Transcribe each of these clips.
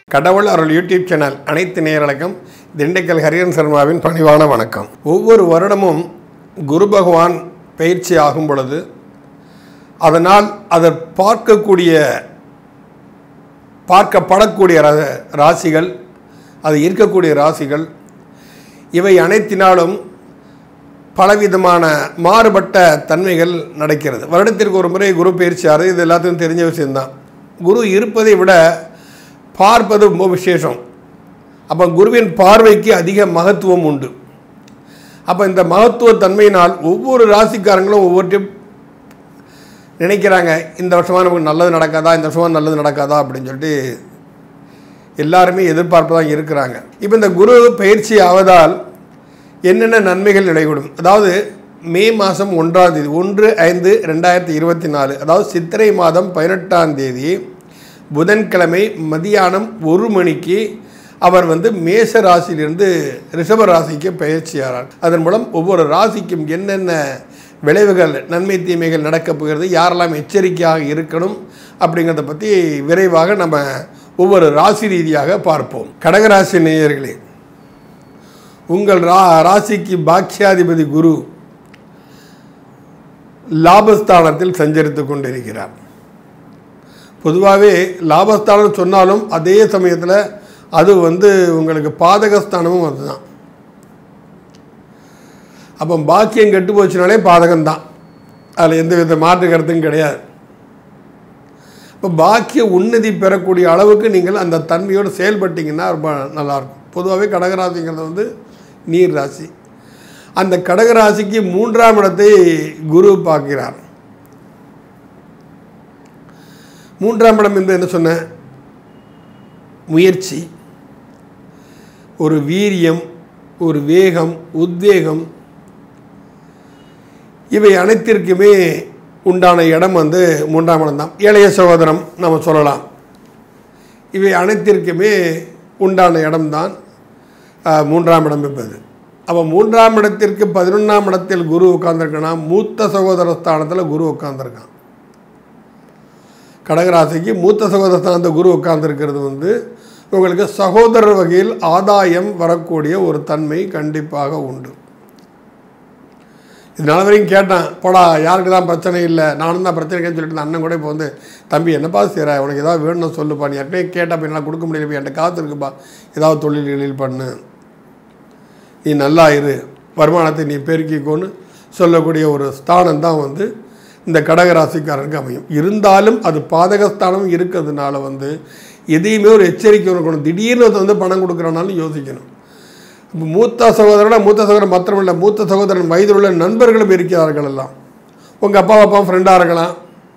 கடவுள் அருள் YouTube channel அனைத்து நேயர்களுக்கும் திண்டுக்கல் ஹரியன் சர்மாவின் பணிவான வணக்கம் ஒவ்வொரு வருடமும் குரு பகவான் பயிற்சி ஆகும் பொழுது அதனால் அதை பார்க்கக்கூடிய பார்க்கப்படக்கூடிய ர- ராசிகள் அது இருக்கக்கூடிய ராசிகள் இவை அனைத்தினாலும் பலவிதமான மாறுபட்ட தன்மைகள் நடக்கிறது வருடத்திற்கு ஒரு முறை குரு பயிற்சியாரு இது எல்லாத்துக்கும் தெரிஞ்ச விஷயம்தான் குரு இருப்பதை விட பார்ப்பது ரொம்ப விசேஷம் அப்போ குருவின் பார்வைக்கு அதிக மகத்துவம் உண்டு அப்போ இந்த மகத்துவ தன்மையினால் ஒவ்வொரு ராசிக்காரங்களும் ஒவ்வொருத்தையும் நினைக்கிறாங்க இந்த வருஷமாக நமக்கு நல்லது நடக்காதா இந்த வருஷமாக நல்லது நடக்காதா அப்படின்னு சொல்லிட்டு எல்லாருமே எதிர்பார்ப்பு தான் இருக்கிறாங்க இப்போ இந்த குரு பயிற்சி ஆவதால் என்னென்ன நன்மைகள் நடைபெறும் அதாவது மே மாதம் ஒன்றாம் தேதி ஒன்று ஐந்து ரெண்டாயிரத்தி இருபத்தி நாலு அதாவது சித்திரை மாதம் பதினெட்டாம் தேதி புதன்கிழமை மதியானம் ஒரு மணிக்கு அவர் வந்து மேச ராசியிலிருந்து ரிஷப ராசிக்கு பயிற்சியாகிறார் அதன் மூலம் ஒவ்வொரு ராசிக்கும் என்னென்ன விளைவுகள் நன்மை தீமைகள் நடக்கப் போகிறது யாரெல்லாம் எச்சரிக்கையாக இருக்கணும் அப்படிங்கிறத பற்றி விரைவாக நம்ம ஒவ்வொரு ராசி ரீதியாக பார்ப்போம் கடகராசி நேயர்களே உங்கள் ரா ராசிக்கு பாக்யாதிபதி குரு லாபஸ்தானத்தில் சஞ்சரித்து கொண்டிருக்கிறார் பொதுவாகவே லாபஸ்தானம் சொன்னாலும் அதே சமயத்தில் அது வந்து உங்களுக்கு பாதகஸ்தானமும் அதுதான் அப்போ பாக்கியம் கெட்டு போச்சுனாலே பாதகம்தான் அதில் எந்த வித மாற்று கருத்தும் கிடையாது இப்போ பாக்கிய உன்னதி பெறக்கூடிய அளவுக்கு நீங்கள் அந்த தன்மையோடு செயல்பட்டீங்கன்னா ரொம்ப நல்லாயிருக்கும் பொதுவாகவே கடகராசிங்கிறது வந்து நீர் ராசி அந்த கடகராசிக்கு மூன்றாம் இடத்தை குரு பார்க்கிறார் மூன்றாம் இடம் என்று என்ன சொன்ன முயற்சி ஒரு வீரியம் ஒரு வேகம் உத்வேகம் இவை அனைத்திற்குமே உண்டான இடம் வந்து மூன்றாம் இடம் தான் இளைய சகோதரம் நம்ம சொல்லலாம் இவை அனைத்திற்குமே உண்டான இடம்தான் ஆஹ், மூன்றாம் இடம் என்பது அப்போ மூன்றாம் இடத்திற்கு பதினொன்றாம் இடத்தில் குரு உட்கார்ந்துருக்கானா மூத்த சகோதர ஸ்தானத்தில் குரு உட்கார்ந்துருக்கான் கடகராசிக்கு மூத்த சகோதர ஸ்தானத்தை குரு உட்கார்ந்துருக்கிறது வந்து உங்களுக்கு சகோதரர் வகையில் ஆதாயம் வரக்கூடிய ஒரு தன்மை கண்டிப்பாக உண்டு இதனால வரைக்கும் கேட்டேன் போடா யாருக்கு தான் பிரச்சனை இல்லை நானும் தான் பிரச்சனை இல்லைன்னு சொல்லிட்டு இந்த அண்ணன் கூட இப்போ வந்து தம்பி என்னப்பா செய்கிற உனக்கு ஏதாவது வேணும்னு சொல்லுப்பா நீ ஏற்கனவே கேட்டப்ப என்னால் கொடுக்க முடியல என்கிட்ட காசு இருக்குப்பா ஏதாவது தொழில் கிழில் பண்ணு நீ நல்லா இரு வருமானத்தை நீ பெருக்கிக்கோன்னு சொல்லக்கூடிய ஒரு ஸ்தானம் தான் வந்து இந்த கடகராசிக்காரருக்கு அமையும் இருந்தாலும் அது பாதகஸ்தானம் இருக்கிறதுனால வந்து எதையுமே ஒரு எச்சரிக்கை இருக்கணும் திடீர்னு ஒருத்தன் வந்து பணம் கொடுக்குறனாலும் யோசிக்கணும் இப்போ மூத்த சகோதரனோட மூத்த சகோதரன் மாத்திரமில்லை மூத்த சகோதரன் வயதில் உள்ள நண்பர்களும் இருக்கிறார்கள் எல்லாம் உங்கள் அப்பா அப்பா ஃப்ரெண்டாக இருக்கலாம்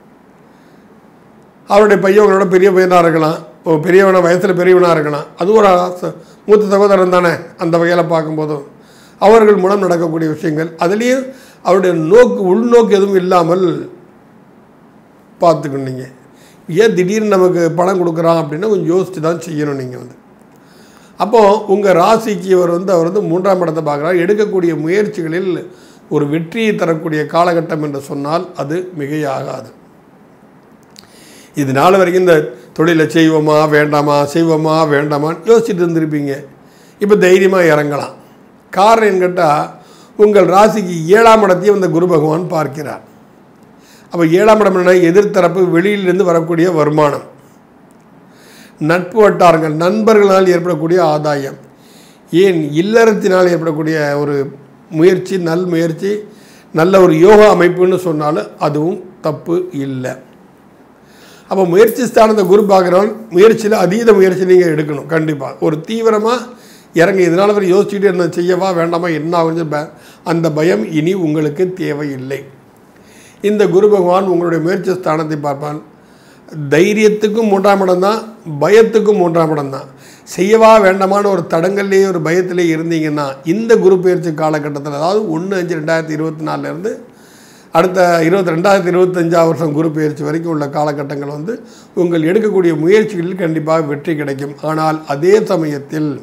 அவருடைய பையன் உங்களோட பெரிய பையனாக இருக்கலாம் ஓ பெரியவனா வயசில் பெரியவனாக இருக்கலாம் அது ஒரு ச- மூத்த சகோதரன் தானே அந்த வகையில் பார்க்கும்போதும் அவர்கள் மூலம் நடக்கக்கூடிய விஷயங்கள் அதுலேயும் அவருடைய நோக்கு உள்நோக்கு எதுவும் இல்லாமல் பார்த்துக்கணுங்க ஏன் திடீர்னு நமக்கு பணம் கொடுக்குறான் அப்படின்னா கொஞ்சம் யோசித்து தான் செய்யணும் நீங்கள் வந்து அப்போது உங்கள் ராசிக்கு இவர் வந்து அவர் வந்து மூன்றாம் இடத்தை பார்க்குறார் எடுக்கக்கூடிய முயற்சிகளில் ஒரு வெற்றியை தரக்கூடிய காலகட்டம் என்று சொன்னால் அது மிகையாகாது இது நாள் வரைக்கும் இந்த தொழிலை செய்வோமா வேண்டாமா செய்வோமா வேண்டாமான்னு யோசிச்சுட்டு இருந்திருப்பீங்க இப்போ தைரியமாக இறங்கலாம் காரணம் கேட்டால் உங்கள் ராசிக்கு ஏழாம் இடத்தையும் இந்த குரு பகவான் பார்க்கிறார் அப்போ ஏழாம் இடம் என்ன எதிர்த்தரப்பு வெளியிலிருந்து வரக்கூடிய வருமானம் நட்பு வட்டாரங்கள் நண்பர்களால் ஏற்படக்கூடிய ஆதாயம் ஏன் இல்லறத்தினால் ஏற்படக்கூடிய ஒரு முயற்சி நல் முயற்சி நல்ல ஒரு யோகா அமைப்புன்னு சொன்னாலும் அதுவும் தப்பு இல்லை அப்போ முயற்சி ஸ்தானத்தை குரு பார்க்குறவன் முயற்சியில் அதீத முயற்சி நீங்கள் எடுக்கணும் கண்டிப்பாக ஒரு தீவிரமாக இறங்கி இதனால் வரை யோசிச்சுட்டு இருந்த செய்யவா வேண்டாமா என்ன ஆகுது ப அந்த பயம் இனி உங்களுக்கு தேவையில்லை இந்த குரு பகவான் உங்களுடைய முயற்சி ஸ்தானத்தை பார்ப்பான் தைரியத்துக்கும் மூன்றாம் இடம் தான் பயத்துக்கும் மூன்றாம் இடம் தான் செய்யவா வேண்டாமான ஒரு தடங்கள்லேயே ஒரு பயத்திலே இருந்தீங்கன்னா இந்த குரு பயிற்சி காலகட்டத்தில் அதாவது ஒன்று அஞ்சு ரெண்டாயிரத்தி இருபத்தி நாலுலேருந்து அடுத்த இருபத்தி ரெண்டாயிரத்தி இருபத்தஞ்சாம் வருஷம் குரு பயிற்சி வரைக்கும் உள்ள காலகட்டங்கள் வந்து உங்கள் எடுக்கக்கூடிய முயற்சிகளில் கண்டிப்பாக வெற்றி கிடைக்கும் ஆனால் அதே சமயத்தில்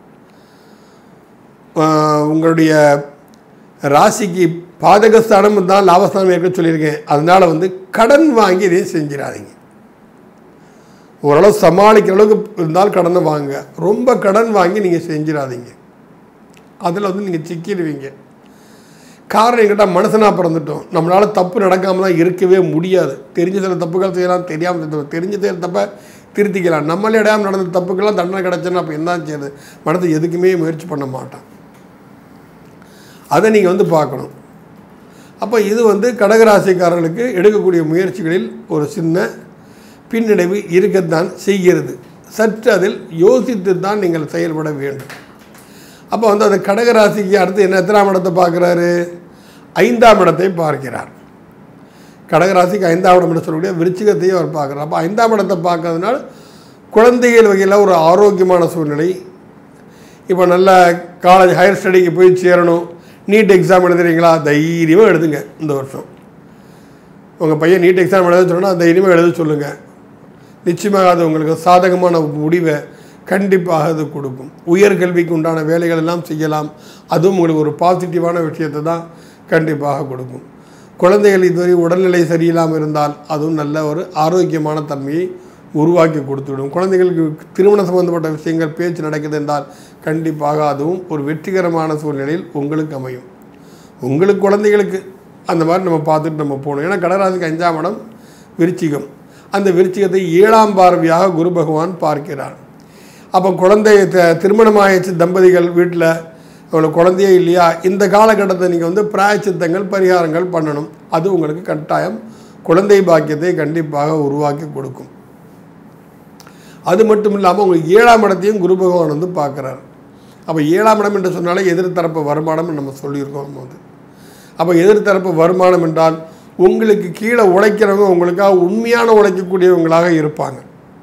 ஆஹ், உங்களுடைய ராசிக்கு பாதகஸ்தானம் தான் லாபஸ்தானம் இருக்க சொல்லியிருக்கேன் அதனால் வந்து கடன் வாங்கி இதையும் செஞ்சிடாதீங்க ஓரளவு சமாளிக்கிற அளவுக்கு இருந்தால் கடனை வாங்க ரொம்ப கடன் வாங்கி நீங்கள் செஞ்சிடாதீங்க அதில் வந்து நீங்கள் சிக்கிடுவீங்க காரணம் கேட்டால் மனுஷனாக பிறந்துட்டோம் நம்மளால் தப்பு நடக்காமல் தான் இருக்கவே முடியாது தெரிஞ்ச சில தப்புகள் செய்யலாம் தெரியாமல் செய்யலாம் தெரிஞ்ச சில தப்பை திருத்திக்கலாம் நம்மளே இடையாமல் நடந்த தப்புக்கெல்லாம் தண்டனை கிடச்சுன்னா அப்போ என்ன செய்யுது மனசு எதுக்குமே முயற்சி பண்ண மாட்டான் அதை நீங்கள் வந்து பார்க்கணும் அப்போ இது வந்து கடகராசிக்காரர்களுக்கு எடுக்கக்கூடிய முயற்சிகளில் ஒரு சின்ன பின்னடைவு இருக்கத்தான் செய்கிறது சற்று அதில் யோசித்து தான் நீங்கள் செயல்பட வேண்டும் அப்போ வந்து அந்த கடகராசிக்கு அடுத்து என்ன எத்தனாம் இடத்தை பார்க்குறாரு ஐந்தாம் இடத்தை பார்க்கிறார் கடகராசிக்கு ஐந்தாம் இடம் என்று சொல்லக்கூடிய விருச்சிகத்தையும் அவர் பார்க்குறார் அப்போ ஐந்தாம் இடத்தை பார்க்கறதுனால குழந்தைகள் வகையில் ஒரு ஆரோக்கியமான சூழ்நிலை இப்போ நல்ல காலேஜ் ஹையர் ஸ்டடிக்கு போய் சேரணும் நீட் எக்ஸாம் எழுதுறீங்களா தைரியமாக எழுதுங்க இந்த வருஷம் உங்கள் பையன் நீட் எக்ஸாம் எழுத சொன்னால் தைரியமாக எழுத சொல்லுங்கள் நிச்சயமாக அது உங்களுக்கு சாதகமான முடிவை கண்டிப்பாக அது கொடுக்கும் உயர்கல்விக்கு உண்டான வேலைகள் எல்லாம் செய்யலாம் அதுவும் உங்களுக்கு ஒரு பாசிட்டிவான விஷயத்தை தான் கண்டிப்பாக கொடுக்கும் குழந்தைகள் இதுவரை உடல்நிலை சரியில்லாமல் இருந்தால் அதுவும் நல்ல ஒரு ஆரோக்கியமான தன்மையை உருவாக்கி கொடுத்துவிடும் குழந்தைகளுக்கு திருமணம் சம்பந்தப்பட்ட விஷயங்கள் பேச்சு நடக்குது என்றால் கண்டிப்பாக அதுவும் ஒரு வெற்றிகரமான சூழ்நிலையில் உங்களுக்கு அமையும் உங்களுக்கு குழந்தைகளுக்கு அந்த மாதிரி நம்ம பார்த்துட்டு நம்ம போகணும் ஏன்னா கடகராசிக்கு அஞ்சாம் இடம் விருச்சிகம் அந்த விருச்சிகத்தை ஏழாம் பார்வையாக குரு பகவான் பார்க்கிறார் அப்போ குழந்தை த- திருமணமாயிடுச்சு தம்பதிகள் வீட்டில் உங்களுக்கு குழந்தையே இல்லையா இந்த காலகட்டத்தை நீங்கள் வந்து பிராயச்சித்தங்கள் பரிகாரங்கள் பண்ணணும் அது உங்களுக்கு கட்டாயம் குழந்தை பாக்கியத்தை கண்டிப்பாக உருவாக்கி கொடுக்கும் அது மட்டும் இல்லாமல் உங்களுக்கு ஏழாம் இடத்தையும் குரு பகவான் வந்து பார்க்குறாரு அப்போ ஏழாம் இடம் என்று சொன்னாலே எதிர்த்தரப்பு வருமானம் நம்ம சொல்லியிருக்கோம் போது அப்போ எதிர்த்தரப்பு வருமானம் என்றால் உங்களுக்கு கீழே உழைக்கிறவங்க உங்களுக்காக உண்மையான உழைக்கக்கூடியவங்களாக இருப்பாங்க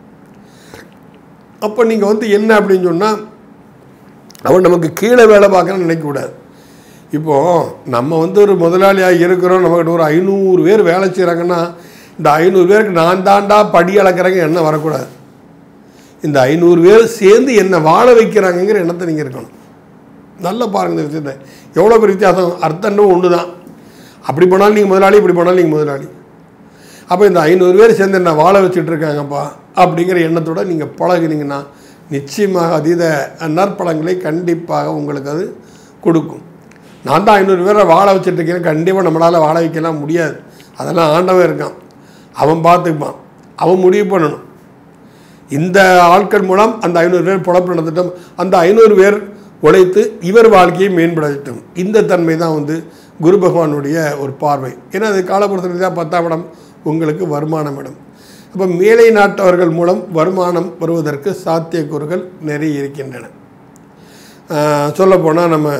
அப்போ நீங்கள் வந்து என்ன அப்படின்னு சொன்னால் அவன் நமக்கு கீழே வேலை பார்க்கணும்னு நினைக்கக்கூடாது இப்போது நம்ம வந்து ஒரு முதலாளியாக இருக்கிறோம் நம்மக்கிட்ட ஒரு ஐநூறு பேர் வேலை செய்கிறாங்கன்னா இந்த ஐநூறு பேருக்கு நான் தாண்டா படி அளக்கிறேங்க எண்ணம் வரக்கூடாது இந்த ஐநூறு பேர் சேர்ந்து என்னை வாழ வைக்கிறாங்கங்கிற எண்ணத்தை நீங்கள் இருக்கணும் நல்லா பாருங்க இந்த விஷயத்தை எவ்வளோ பெரிய வித்தியாசம் அர்த்தம் ஒன்று தான் அப்படி போனாலும் நீங்கள் முதலாளி இப்படி போனாலும் நீங்கள் முதலாளி அப்போ இந்த ஐநூறு பேர் சேர்ந்து என்ன வாழ வச்சுட்டு இருக்காங்கப்பா அப்படிங்கிற எண்ணத்தோட நீங்கள் பழகுனீங்கன்னா நிச்சயமாக அதீத நற்பலங்களை கண்டிப்பாக உங்களுக்கு அது கொடுக்கும் நான் தான் ஐநூறு பேரை வாழ வச்சுட்டு இருக்கேன் கண்டிப்பாக நம்மளால் வாழ வைக்கலாம் முடியாது அதெல்லாம் ஆண்டவன் இருக்கான் அவன் பார்த்துப்பான் அவன் முடிவு பண்ணணும் இந்த ஆட்கள் மூலம் அந்த ஐநூறு பேர் பொழப்பு நடத்தட்டும் அந்த ஐநூறு பேர் உழைத்து இவர் வாழ்க்கையை மேம்படுத்தட்டும் இந்த தன்மை தான் வந்து குரு பகவானுடைய ஒரு பார்வை ஏன்னா அது காலப்புறத்தில் ரீதியாக பத்தாம் இடம் உங்களுக்கு வருமானம் இடம் அப்போ மேலை நாட்டவர்கள் மூலம் வருமானம் வருவதற்கு சாத்தியக்கூறுகள் நிறைய இருக்கின்றன சொல்லப்போனால் நம்ம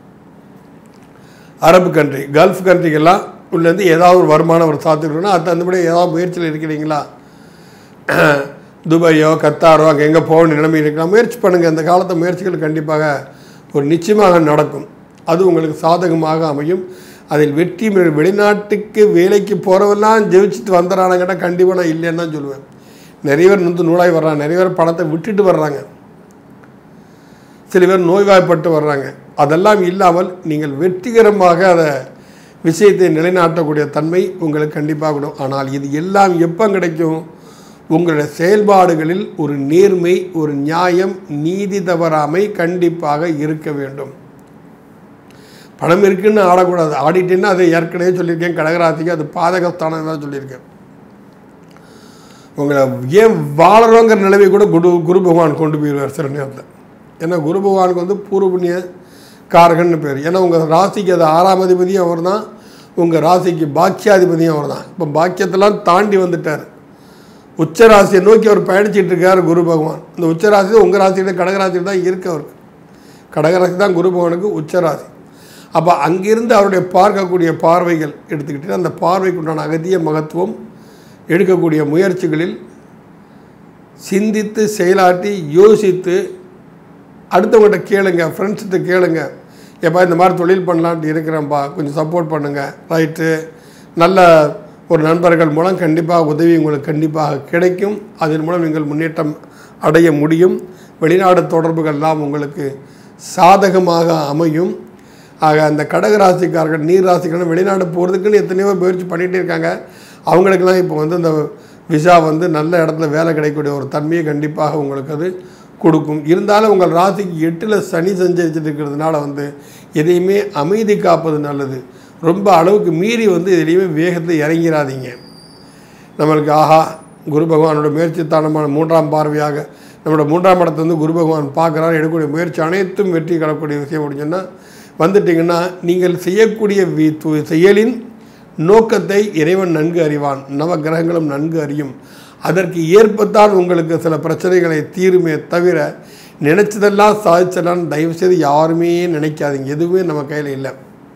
அரபு கண்ட்ரி கல்ஃப் கண்ட்ரிக்கெல்லாம் உள்ளேருந்து ஏதாவது ஒரு வருமானம் ஒரு சாத்தியக்கூறுனா அது அந்தபடி ஏதாவது முயற்சியில் இருக்கிறீங்களா துபாயோ கத்தாரோ அங்கே எங்கே போக நிலைமை இருக்கலாம் முயற்சி பண்ணுங்கள் இந்த காலத்து முயற்சிகள் கண்டிப்பாக ஒரு நிச்சயமாக நடக்கும் அது உங்களுக்கு சாதகமாக அமையும் அதில் வெற்றி பெ- வெளிநாட்டுக்கு வேலைக்கு போகிறவெல்லாம் ஜெயிச்சுட்டு வந்துடுறானுங்கிட்ட கண்டிப்பாக நான் இல்லைன்னு தான் சொல்லுவேன் நிறைய பேர் நொந்து நூலாய் வர்றாங்க நிறைய பேர் பணத்தை விட்டுட்டு வர்றாங்க சில பேர் நோய்வாய்ப்பட்டு வர்றாங்க அதெல்லாம் இல்லாமல் நீங்கள் வெற்றிகரமாக அதை விஷயத்தை நிலைநாட்டக்கூடிய தன்மை உங்களுக்கு கண்டிப்பாக கொடுக்கும் ஆனால் இது எல்லாம் எப்போ கிடைக்கும் உங்களுடைய செயல்பாடுகளில் ஒரு நேர்மை ஒரு நியாயம் நீதி தவறாமை கண்டிப்பாக இருக்க வேண்டும் பணம் இருக்குன்னு ஆடக்கூடாது ஆடிட்டேன்னா அதை ஏற்கனவே சொல்லியிருக்கேன் கடகராசிக்கு அது பாதகஸ்தானம் தான் சொல்லியிருக்கேன் உங்களை ஏன் வாழறோங்கிற நிலைமை கூட குரு குரு பகவான் கொண்டு போயிடுவார் சில நேரத்தில் ஏன்னா குரு பகவானுக்கு வந்து பூர்வ புண்ணிய காரகன்னு பேர் ஏன்னா உங்கள் ராசிக்கு அது ஆறாம் அதிபதியும் அவர் தான் உங்கள் ராசிக்கு பாக்கியாதிபதியும் அவர் தான் இப்போ பாக்கியத்தெல்லாம் தாண்டி வந்துட்டார் உச்சராசியை நோக்கி அவர் பயணிச்சிட்டு இருக்கார் குரு பகவான் இந்த உச்சராசி உங்கள் ராசியில கடகராசியில் தான் இருக்கு அவருக்கு கடகராசி தான் குரு பகவானுக்கு உச்சராசி அப்போ அங்கிருந்து அவருடைய பார்க்கக்கூடிய பார்வைகள் எடுத்துக்கிட்டு அந்த பார்வைக்கு உண்டான அகதிய மகத்துவம் எடுக்கக்கூடிய முயற்சிகளில் சிந்தித்து செயலாற்றி யோசித்து அடுத்தவங்கள்ட்ட கேளுங்க ஃப்ரெண்ட்ஸ்கிட்ட கேளுங்க எப்பா இந்த மாதிரி தொழில் பண்ணலான்ட்டு இருக்கிறேன்ப்பா கொஞ்சம் சப்போர்ட் பண்ணுங்கள் ரைட்டு நல்ல ஒரு நண்பர்கள் மூலம் கண்டிப்பாக உதவி உங்களுக்கு கண்டிப்பாக கிடைக்கும் அதன் மூலம் நீங்கள் முன்னேற்றம் அடைய முடியும் வெளிநாடு தொடர்புகள்லாம் உங்களுக்கு சாதகமாக அமையும் ஆக அந்த கடக ராசிக்காரர்கள் நீர் ராசிக்காரர்கள் வெளிநாடு போகிறதுக்குன்னு எத்தனையோ முயற்சி பண்ணிகிட்டே இருக்காங்க அவங்களுக்கெல்லாம் இப்போ வந்து இந்த விசா வந்து நல்ல இடத்துல வேலை கிடைக்கக்கூடிய ஒரு தன்மையை கண்டிப்பாக உங்களுக்கு அது கொடுக்கும் இருந்தாலும் உங்கள் ராசிக்கு எட்டில் சனி சஞ்சரிச்சுட்டு இருக்கிறதுனால வந்து எதையுமே அமைதி காப்பது நல்லது ரொம்ப அளவுக்கு மீறி வந்து எதுலேயுமே வேகத்தில் இறங்கிடாதீங்க நம்மளுக்கு ஆஹா குரு பகவானோட முயற்சி தானமான மூன்றாம் பார்வையாக நம்மளோட மூன்றாம் இடத்தை வந்து குரு பகவான் பார்க்குறாரு எடுக்கக்கூடிய முயற்சி அனைத்தும் வெற்றி கிடக்கூடிய விஷயம் அப்படின்னா வந்துட்டிங்கன்னா நீங்கள் செய்யக்கூடிய வி து- செயலின் நோக்கத்தை இறைவன் நன்கு அறிவான் நவ கிரகங்களும் நன்கு அறியும் அதற்கு ஏற்பத்தான் உங்களுக்கு சில பிரச்சனைகளை தீருமே தவிர நினைச்சதெல்லாம் சாதிச்சலான்னு தயவுசெய்து யாருமே நினைக்காதீங்க எதுவுமே நம்ம கையில் இல்லை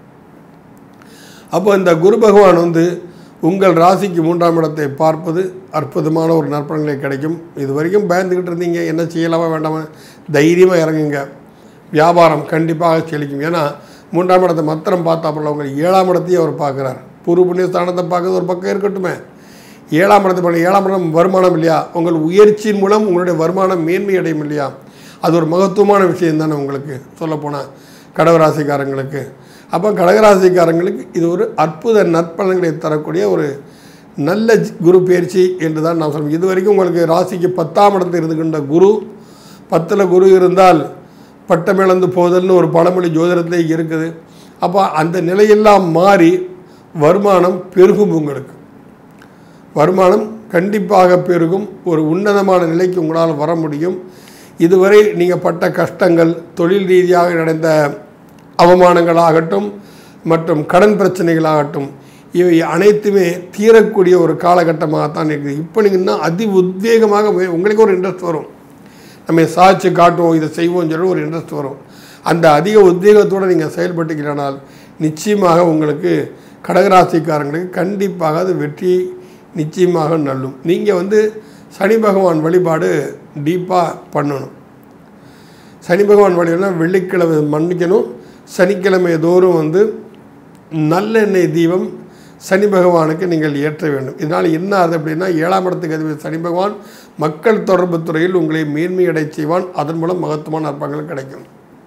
அப்போ இந்த குரு பகவான் வந்து உங்கள் ராசிக்கு மூன்றாம் இடத்தை பார்ப்பது அற்புதமான ஒரு நற்பலன்களை கிடைக்கும் இது வரைக்கும் பயந்துக்கிட்டு இருந்தீங்க என்ன செய்யலாமா வேண்டாமா தைரியமாக இறங்குங்க வியாபாரம் கண்டிப்பாக செழிக்கும் ஏன்னா மூன்றாம் இடத்தை மாத்திரம் பார்த்தாப்புல உங்கள் ஏழாம் இடத்தையும் அவர் பார்க்குறார் பூர்வ புண்ணிய ஸ்தானத்தை பார்க்கறது ஒரு பக்கம் இருக்கட்டுமே ஏழாம் இடத்தை பண்ண ஏழாம் இடம் வருமானம் இல்லையா உங்கள் உயர்ச்சியின் மூலம் உங்களுடைய வருமானம் மேன்மை அடையும் இல்லையா அது ஒரு மகத்துவமான விஷயம் தானே உங்களுக்கு சொல்லப்போனால் கடகராசிக்காரங்களுக்கு அப்போ கடகராசிக்காரங்களுக்கு இது ஒரு அற்புத நற்பலன்களை தரக்கூடிய ஒரு நல்ல ஜி- குரு பயிற்சி என்று தான் நான் சொல்லுவேன் இது வரைக்கும் உங்களுக்கு ராசிக்கு பத்தாம் இடத்தில் இருந்துகின்ற குரு பத்தில் குரு இருந்தால் பட்டமிழந்து போதல்னு ஒரு பழமொழி ஜோதிடத்திலே இருக்குது அப்போ அந்த நிலையெல்லாம் மாறி வருமானம் பெருகும் உங்களுக்கு வருமானம் கண்டிப்பாக பெருகும் ஒரு உன்னதமான நிலைக்கு உங்களால் வர முடியும் இதுவரை நீங்கள் பட்ட கஷ்டங்கள் தொழில் ரீதியாக நடந்த அவமானங்களாகட்டும் மற்றும் கடன் பிரச்சனைகளாகட்டும் இவை அனைத்துமே தீரக்கூடிய ஒரு காலகட்டமாகத்தான் இருக்குது இப்போ நீங்கள் இன்னும் அதி உத்வேகமாக முய- உங்களுக்கு ஒரு இன்ட்ரெஸ்ட் வரும் நம்ம சாதிச்சு காட்டுவோம் இதை செய்வோம்னு சொல்லி ஒரு இன்ட்ரெஸ்ட் வரும் அந்த அதிக உத்வேகத்தோடு நீங்கள் செயல்பட்டுக்கிறனால் நிச்சயமாக உங்களுக்கு கடகராசிக்காரங்களுக்கு கண்டிப்பாக அது வெற்றி நிச்சயமாக நல்லும் நீங்கள் வந்து சனி பகவான் வழிபாடு டீப்பாக பண்ணணும் சனி பகவான் வழிபாடுனா வெள்ளிக்கிழமை மன்னிக்கணும் சனிக்கிழமை தோறும் வந்து நல்லெண்ணெய் தீபம் சனி பகவானுக்கு நீங்கள் ஏற்ற வேண்டும் இதனால் என்ன ஆகுது அப்படின்னா ஏழாம் இடத்துக்கு அதிபதி சனி பகவான் மக்கள் தொடர்பு துறையில் உங்களை மேன்மையடை செய்வான் அதன் மூலம் மகத்துவமான அற்பங்கள் கிடைக்கும்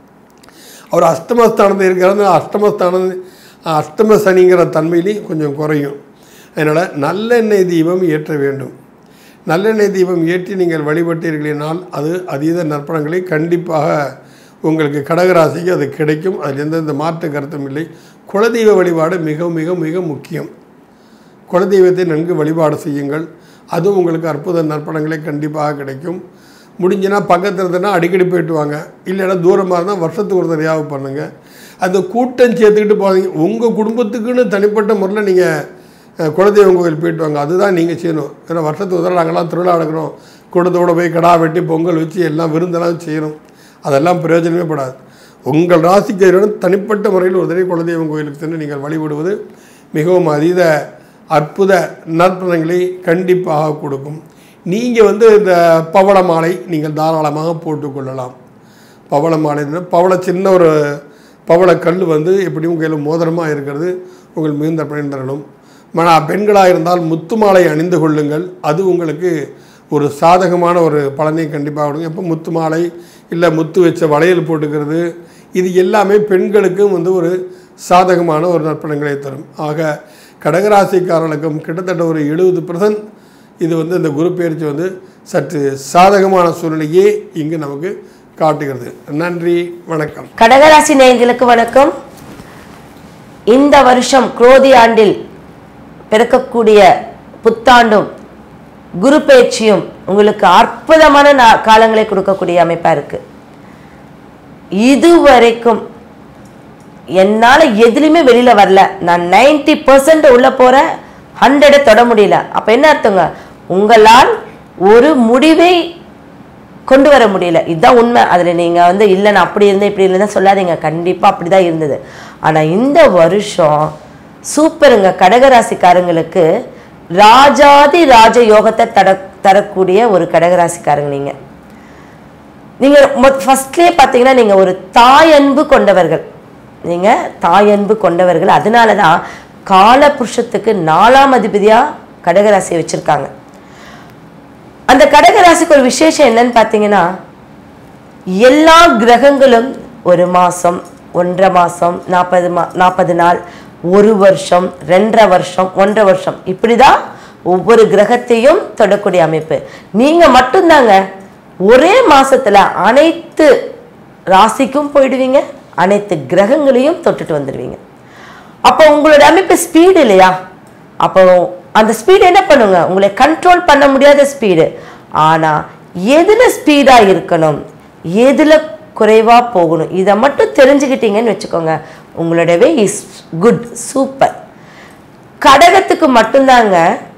அவர் அஷ்டமஸ்தானத்தில் இருக்கிறது அஷ்டமஸ்தானம் அஷ்டம சனிங்கிற தன்மையிலையும் கொஞ்சம் குறையும் அதனால் நல்லெண்ணெய் தீபம் ஏற்ற வேண்டும் நல்லெண்ணெய் தீபம் ஏற்றி நீங்கள் வழிபட்டீர்களானால் அது அதீத நற்பலன்களை கண்டிப்பாக உங்களுக்கு கடகராசிக்கு அது கிடைக்கும் அதில் எந்தெந்த மாற்று கருத்தும் இல்லை குலதெய்வ வழிபாடு மிக மிக மிக முக்கியம் குலதெய்வத்தை நன்கு வழிபாடு செய்யுங்கள் அதுவும் உங்களுக்கு அற்புத நற்பலன்களை கண்டிப்பாக கிடைக்கும் முடிஞ்சுன்னா பக்கத்தில் இருந்தனா அடிக்கடி போயிட்டு வாங்க இல்லைன்னா தூரமாக இருந்தால் வருஷத்துக்கு ஒரு தடையாக பண்ணுங்கள் அந்த கூட்டம் சேர்த்துக்கிட்டு போகிறீங்க உங்கள் குடும்பத்துக்குன்னு தனிப்பட்ட முறையில் நீங்கள் குலதெய்வம் கோவில் போயிட்டு வாங்க அதுதான் நீங்கள் செய்யணும் ஏன்னா வருஷத்துக்கு ஒரு தடவை நாங்கள்லாம் திருவிழா எடுக்கிறோம் குடும்பத்தோட போய் கடா வெட்டி பொங்கல் வச்சு எல்லாம் விருந்தெல்லாம் செய்யணும் அதெல்லாம் பிரயோஜனமே படாது உங்கள் ராசிக்கு அதிபர் தனிப்பட்ட முறையில் ஒரு தடவை குலதெய்வம் கோயிலுக்கு சென்று நீங்கள் வழிபடுவது மிகவும் அதீத அற்புத நற்பலன்களை கண்டிப்பாக கொடுக்கும் நீங்கள் வந்து இந்த பவள மாலை நீங்கள் தாராளமாக போட்டுக்கொள்ளலாம் பவள மாலைன்னா பவள சின்ன ஒரு பவள கல் வந்து எப்படியும் கையில் மோதிரமாக இருக்கிறது உங்கள் மிகுந்த பயன் தரணும் மன பெண்களாக இருந்தால் முத்து மாலை அணிந்து கொள்ளுங்கள் அது உங்களுக்கு ஒரு சாதகமான ஒரு பலனை கண்டிப்பாக கொடுக்கும் எப்போ முத்து மாலை இல்லை முத்து வச்ச வளையல் போட்டுக்கிறது இது எல்லாமே பெண்களுக்கும் வந்து ஒரு சாதகமான ஒரு நற்பலன்களை தரும் ஆக கடகராசிக்காரர்களுக்கும் கிட்டத்தட்ட ஒரு எழுபது இது வந்து இந்த குரு பயிற்சி வந்து சற்று சாதகமான சூழ்நிலையே இங்கு நமக்கு காட்டுகிறது நன்றி வணக்கம் கடகராசி நேயர்களுக்கு வணக்கம் இந்த வருஷம் குரோதி ஆண்டில் பிறக்கக்கூடிய புத்தாண்டும் குரு பயிற்சியும் உங்களுக்கு அற்புதமான நா- காலங்களை கொடுக்கக்கூடிய அமைப்பா இருக்கு இதுவரைக்கும் என்னால எதுலையுமே வெளியில வரல நான் 90% பர்சன்ட் உள்ள போறேன் ஹண்ட்ரடை தொட முடியல அப்ப என்ன அர்த்தங்க உங்களால் ஒரு முடிவை கொண்டு வர முடியல இதுதான் உண்மை அதில் நீங்கள் வந்து இல்லை நான் அப்படி இருந்தேன் இப்படி இருந்தேன் சொல்லாதீங்க கண்டிப்பாக அப்படி தான் இருந்தது ஆனால் இந்த வருஷம் சூப்பருங்க கடகராசிக்காரங்களுக்கு ராஜாதி ராஜ யோகத்தை தர தரக்கூடிய ஒரு கடகராசிக்காரங்க நீங்கள் நீங்கள் ஃபர்ஸ்ட்லேயே பார்த்தீங்கன்னா நீங்கள் ஒரு தாய் அன்பு கொண்டவர்கள் நீங்கள் தாய் அன்பு கொண்டவர்கள் அதனால தான் காலபுருஷத்துக்கு நாலாம் அதிபதியாக கடகராசியை வச்சுருக்காங்க அந்த கடகராசிக்கு ஒரு விசேஷம் என்னன்னு பார்த்தீங்கன்னா எல்லா கிரகங்களும் ஒரு மாதம் ஒன்றரை மாதம் நாற்பது மா நாற்பது நாள் ஒரு வருஷம் ரெண்டரை வருஷம் ஒன்றரை வருஷம் இப்படி தான் ஒவ்வொரு கிரகத்தையும் தொடக்கூடிய அமைப்பு நீங்க மட்டும்தாங்க ஒரே மாசத்துல அனைத்து ராசிக்கும் போயிடுவீங்க அனைத்து கிரகங்களையும் தொட்டுட்டு வந்துடுவீங்க அப்போ உங்களோட அமைப்பு ஸ்பீடு இல்லையா அப்போ அந்த ஸ்பீடு என்ன பண்ணுங்க உங்களை கண்ட்ரோல் பண்ண முடியாத ஸ்பீடு ஆனா எதுல ஸ்பீடா இருக்கணும் எதுல குறைவா போகணும் இதை மட்டும் தெரிஞ்சுக்கிட்டீங்கன்னு வச்சுக்கோங்க உங்களோட வே இஸ் குட் சூப்பர் கடகத்துக்கு மட்டும்தாங்க